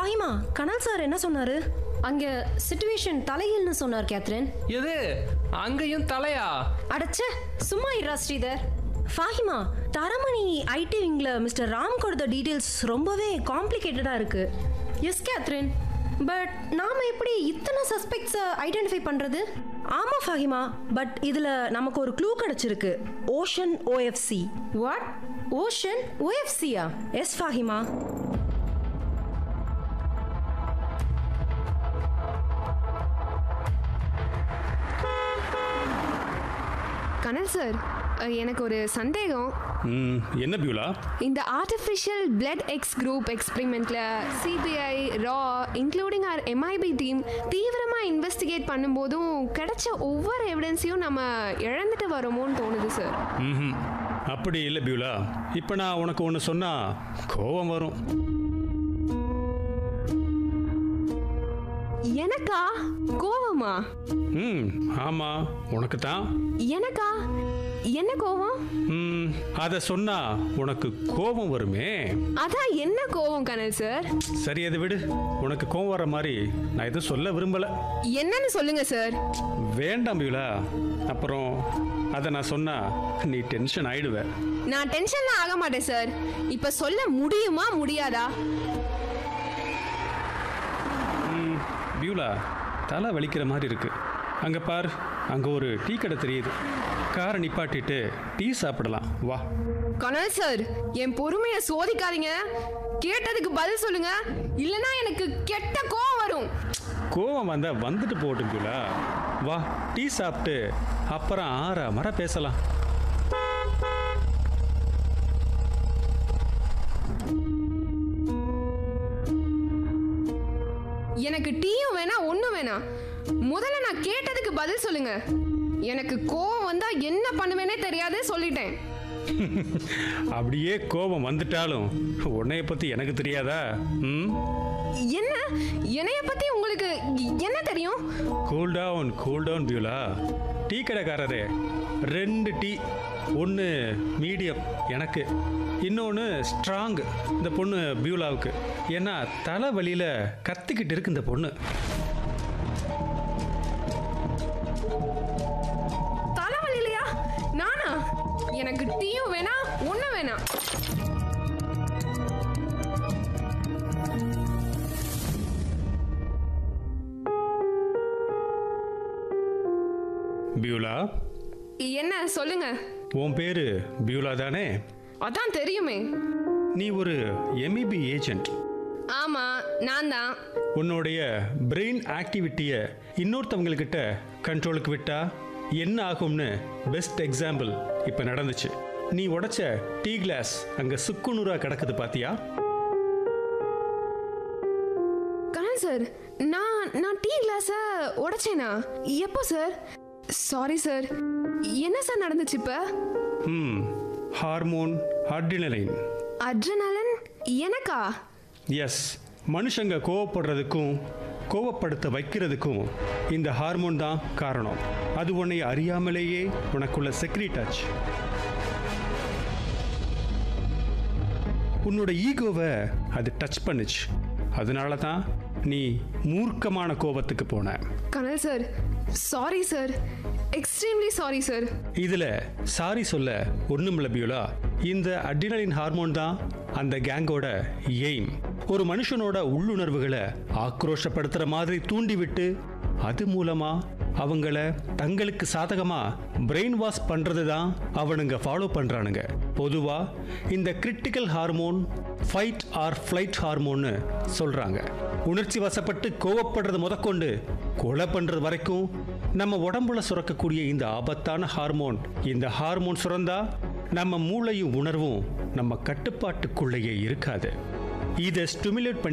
Fahima Kanal sir என்ன சொன்னாரு அங்க சிச்சுவேஷன் தலைகீழ்னு சொன்னார் கேத்ரின் எது அங்கேயும் தலையா அடச்சே சும்மா இரா ஸ்ரீதர் ஃபாஹிமா தரமணி ஐடி விங்ல மிஸ்டர் ராம் கொடுத்த டீடைல்ஸ் ரொம்பவே காம்ப்ளிகேட்டடா இருக்கு எஸ் கேத்ரின் பட் நாம எப்படி இத்தனை சஸ்பெக்ட்ஸை ஐடென்டிஃபை பண்றது ஆமா ஃபாஹிமா பட் இதுல நமக்கு ஒரு க்ளூ கிடைச்சிருக்கு ஓஷன் ஓஎஃப்சி வாட் ஓஷன் ஓஎஃப்சியா எஸ் ஃபாஹிமா கனல் சார் அஹ், எனக்கு ஒரு சந்தேகம் ம், என்ன பியூலா இந்த ஆர்டிஃபிஷியல் பிளட் எக்ஸ் குரூப் எக்ஸ்பெரிமெண்ட்ல சிபிஐ ரா இன்க்ளூடிங் ஆர் எம்ஐபி டீம் தீவிரமாக இன்வெஸ்டிகேட் பண்ணும்போதும் கிடைச்ச ஒவ்வொரு எவிடன்ஸையும் நம்ம இழந்துட்டு வரோமோன்னு தோணுது சார் ம் அப்படி இல்லை பியூலா இப்போ நான் உனக்கு ஒன்று சொன்னால் கோபம் வரும் எனக்கா கோவமா ம் ஆமாம் உனக்கு தான் எனக்கா என்ன கோவம் ம் அதை சொன்னால் உனக்கு கோபம் வருமே அதான் என்ன கோவம் கனல் சார் சரி அதை விடு உனக்கு கோபம் வர மாதிரி நான் எதுவும் சொல்ல விரும்பலை என்னன்னு சொல்லுங்க சார் வேண்டாம் பியூலா அப்புறம் அதை நான் சொன்னால் நீ டென்ஷன் ஆயிடுவ நான் டென்ஷன்லாம் ஆக மாட்டேன் சார் இப்ப சொல்ல முடியுமா முடியாதா ம், பியூலா தலை வலிக்கிற மாதிரி இருக்கு அங்கே பார் அங்கே ஒரு டீ கடை தெரியுது காரை நிப்பாட்டிட்டு டீ சாப்பிடலாம் வா கனல் சார் என் பொறுமையை சோதிக்காதீங்க கேட்டதுக்கு பதில் சொல்லுங்க இல்லனா எனக்கு கெட்ட கோவம் வரும் கோவம் வந்தா வந்துட்டு போட்டும் பியூலா வா டீ சாப்பிட்டு அப்புறம் ஆற மர பேசலாம் எனக்கு டீயும் வேணாம் ஒண்ணும் வேணாம் முதல்ல நான் கேட்டதுக்கு பதில் சொல்லுங்க எனக்கு கோவம் வந்தா என்ன பண்ணுவேனே தெரியாது சொல்லிட்டேன் அப்படியே கோபம் வந்துட்டாலும் உன்னைய பற்றி எனக்கு தெரியாதா ம் என்ன என்னைய பத்தி உங்களுக்கு என்ன தெரியும் cool down cool down Beulah tea கடைக்காரரே ரெண்டு டீ ஒன்று மீடியம் எனக்கு இன்னொன்று ஸ்ட்ராங் இந்த பொண்ணு பியூலாவுக்கு ஏன்னா தலை வலியில் கத்திக்கிட்டு இருக்கு இந்த பொண்ணு தலைவலிலையா நானா எனக்கு டீயும் வேணாம் ஒண்ணும் வேணாம் பியூலா என்ன சொல்லுங்க உன் பேரு பியூலா தானே அதான் தெரியுமே நீ ஒரு எம்இபி ஏஜென்ட் ஆமா நான் தான் உன்னுடைய பிரெயின் ஆக்டிவிட்டியை இன்னொருத்தவங்கக்கிட்ட கண்ட்ரோலுக்கு விட்டா என்ன ஆகும்னு பெஸ்ட் எக்ஸாம்பிள் இப்போ நடந்துச்சு நீ உடைச்ச டீ கிளாஸ் அங்கே சுக்குநூறா கிடக்குது பாத்தியா கனல் சார் நான் நான் டீ கிளாஸை உடைச்சேனா எப்போ சார் சாரி சார் என்ன சார் நடந்துச்சு இப்போ ம் ஹார்மோன் அட்ரினலைன் அட்ரனலன் எனக்கா எஸ் மனுஷங்க கோவப்படுறதுக்கும் கோவப்படுத்த வைக்கிறதுக்கும் இந்த ஹார்மோன் தான் காரணம் அது உன்னை அறியாமலேயே உனக்குள்ள செக்ரீட் ஆச்சு உன்னோட ஈகோவை அது டச் பண்ணுச்சு அதனால தான் நீ மூர்க்கமான கோபத்துக்கு போன Kanal sir sorry sir extremely sorry sir இதுல சாரி சொல்ல ஒண்ணுமில்ல பியூலா இந்த அட்ரினலின் ஹார்மோன் தான் அந்த கேங்கோட எய்ம் ஒரு மனுஷனோட உள்ளுணர்வுகளை ஆக்ரோஷப்படுத்துற மாதிரி தூண்டிவிட்டு அது மூலமா அவங்கள தங்களுக்கு சாதகமா பிரெயின் வாஷ் பண்றது தான் அவனுங்க ஃபாலோ பண்றானுங்க பொதுவா இந்த critical hormone fight or flight ஹார்மோன்னு சொல்றாங்க உணர்ச்சி வசப்பட்டு கோவப்படுறது முதற்கொண்டு கொலை பண்றது வரைக்கும் நம்ம உடம்புல சுரக்கக்கூடிய இந்த ஆபத்தான ஹார்மோன் இந்த ஹார்மோன் சுரந்தா நம்ம மூளையும் உணர்வும் நம்ம கட்டுப்பாட்டுக்குள்ளேயே இருக்காது இதை ஸ்டிமுலேட் பண்ணி